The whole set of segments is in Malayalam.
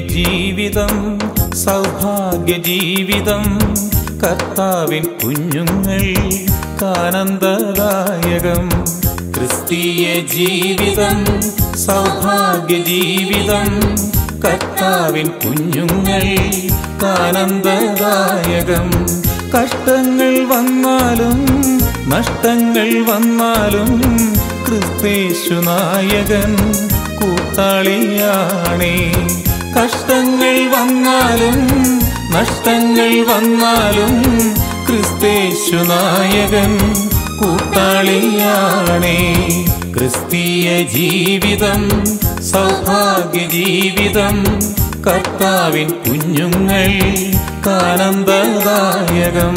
ജീവിതം സൗഭാഗ്യ ജീവിതം കർത്താവിൻ കുഞ്ഞുങ്ങൾ കാനന്ദദായകം ക്രിസ്തീയ ജീവിതം സൗഭാഗ്യ ജീവിതം കർത്താവിൻ കുഞ്ഞുങ്ങൾ കാനന്ദദായകം കഷ്ടങ്ങൾ വന്നാലും നഷ്ടങ്ങൾ വന്നാലും ക്രിസ്തേശു നായകൻ കൂട്ടാളിയാണേ കഷ്ടങ്ങൾ വന്നാലും നഷ്ടങ്ങൾ വന്നാലും ക്രിസ്തേശു നായകൻ കൂട്ടാളിയാണേ ക്രിസ്തീയ ജീവിതം സൗഭാഗ്യ ജീവിതം കർത്താവിൻ കുഞ്ഞുങ്ങൾ കാനന്ദദായകം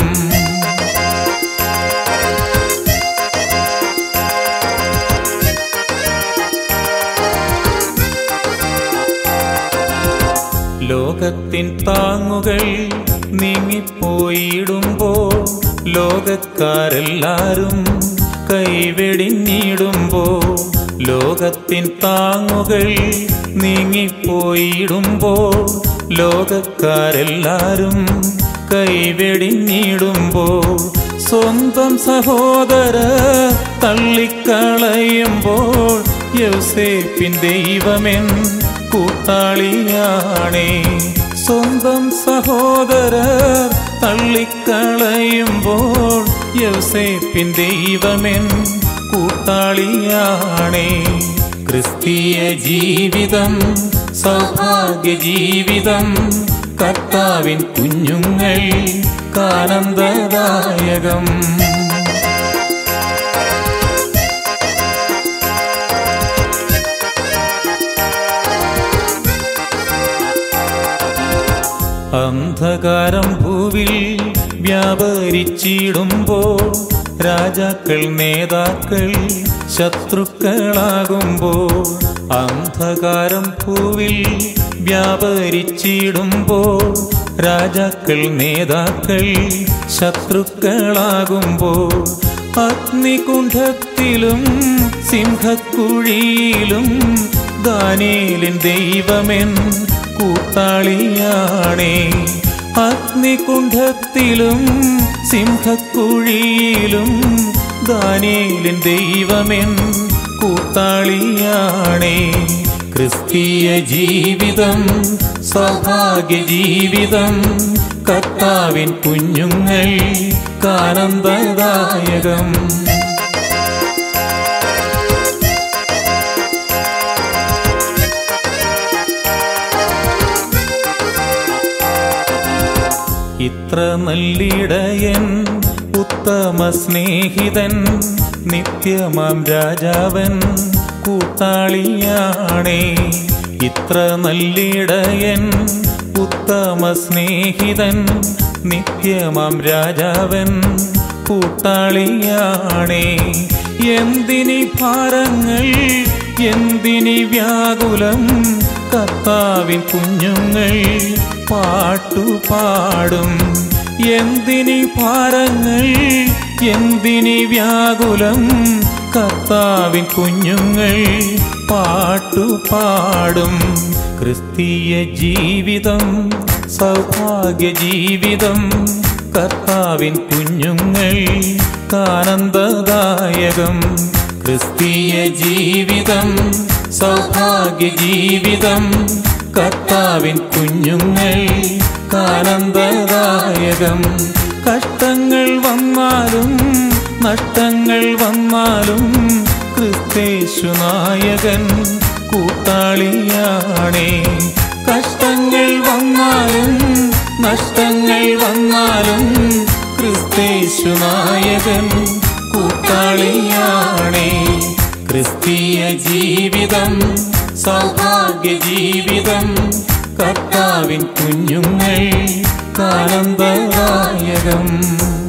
ലോകത്തിൻ താങ്ങുകൾ നീങ്ങിപ്പോയിടുമ്പോൾ ലോകക്കാരെല്ലാരും കൈവെടിഞ്ഞിടുമ്പോൾ ലോകത്തിൻ താങ്ങുകൾ നീങ്ങിപ്പോയിടുമ്പോൾ ലോകക്കാരെല്ലാരും കൈവെടിഞ്ഞിടുമ്പോൾ സ്വന്തം സഹോദര തള്ളിക്കളയുമ്പോൾ യൗസേപ്പിൻ ദൈവമെൻ കൂട്ടാളിയാണേ സ്വന്തം സഹോദരർ തള്ളിക്കളയുമ്പോൾ യൗസേപ്പിൻ ദൈവമെൻ കൂട്ടാളിയാണേ ക്രിസ്തീയ ജീവിതം സൗഭാഗ്യ ജീവിതം കർത്താവിൻ കുഞ്ഞുങ്ങൾ കാനന്ദദായകം അന്ധകാരം ഭൂവിൽ വ്യാപരിച്ചിടുമ്പോൾ രാജാക്കൾ നേതാക്കൾ ശത്രുക്കളാകുമ്പോൾ അന്ധകാരം ഭൂവിൽ വ്യാപരിച്ചിടുമ്പോൾ രാജാക്കൾ നേതാക്കൾ ശത്രുക്കളാകുമ്പോൾ അഗ്നികുണ്ഠത്തിലും സിംഹക്കുഴിയിലും ദാനേലിൻ ദൈവമെൻ കൂട്ടാളിയാണേ അഗ്നികുണ്ഠത്തിലും സിംഹക്കുഴിയിലും ദാനേലിൻ ദൈവമെൻ കൂട്ടാളിയാണേ ക്രിസ്തീയ ജീവിതം സൗഭാഗ്യ ജീവിതം കർത്താവിൻ കുഞ്ഞുങ്ങൾ കാനന്ദദായകം ഇത്ര നല്ലിടയൻ ഉത്തമ സ്നേഹിതൻ നിത്യമാം രാജാവൻ കൂട്ടാളിയാണേ ഇത്ര നല്ലിടയൻ ഉത്തമ സ്നേഹിതൻ നിത്യമാം രാജാവൻ കൂട്ടാളിയാണേ എന്തിനി ഭാരങ്ങൾ എന്തിനി വ്യാകുലം കർത്താവിൻ കുഞ്ഞുങ്ങൾ പാട്ടുപാടും എന്തിനി ഭാരങ്ങൾ എന്തിനി വ്യാകുലം കർത്താവിൻ കുഞ്ഞുങ്ങൾ പാട്ടുപാടും ക്രിസ്തീയ ജീവിതം സൗഭാഗ്യ ജീവിതം കർത്താവിൻ കുഞ്ഞുങ്ങൾ കാനന്ദദായകം ക്രിസ്തീയ ജീവിതം സൗഭാഗ്യ ജീവിതം കർത്താവിൻ കുഞ്ഞുങ്ങൾ കാനന്ദദായകം കഷ്ടങ്ങൾ വന്നാലും നഷ്ടങ്ങൾ വന്നാലും ക്രിസ്തേശു നായകൻ കൂട്ടാളിയാണേ കഷ്ടങ്ങൾ വന്നാലും നഷ്ടങ്ങൾ വന്നാലും ക്രിസ്തേശു നായകൻ കൂട്ടാളിയാണേ ക്രിസ്തീയ ജീവിതം സൗഭാഗ്യ ജീവിതം കർത്താവിൻ കുഞ്ഞുങ്ങൾ കാനന്ദദായകം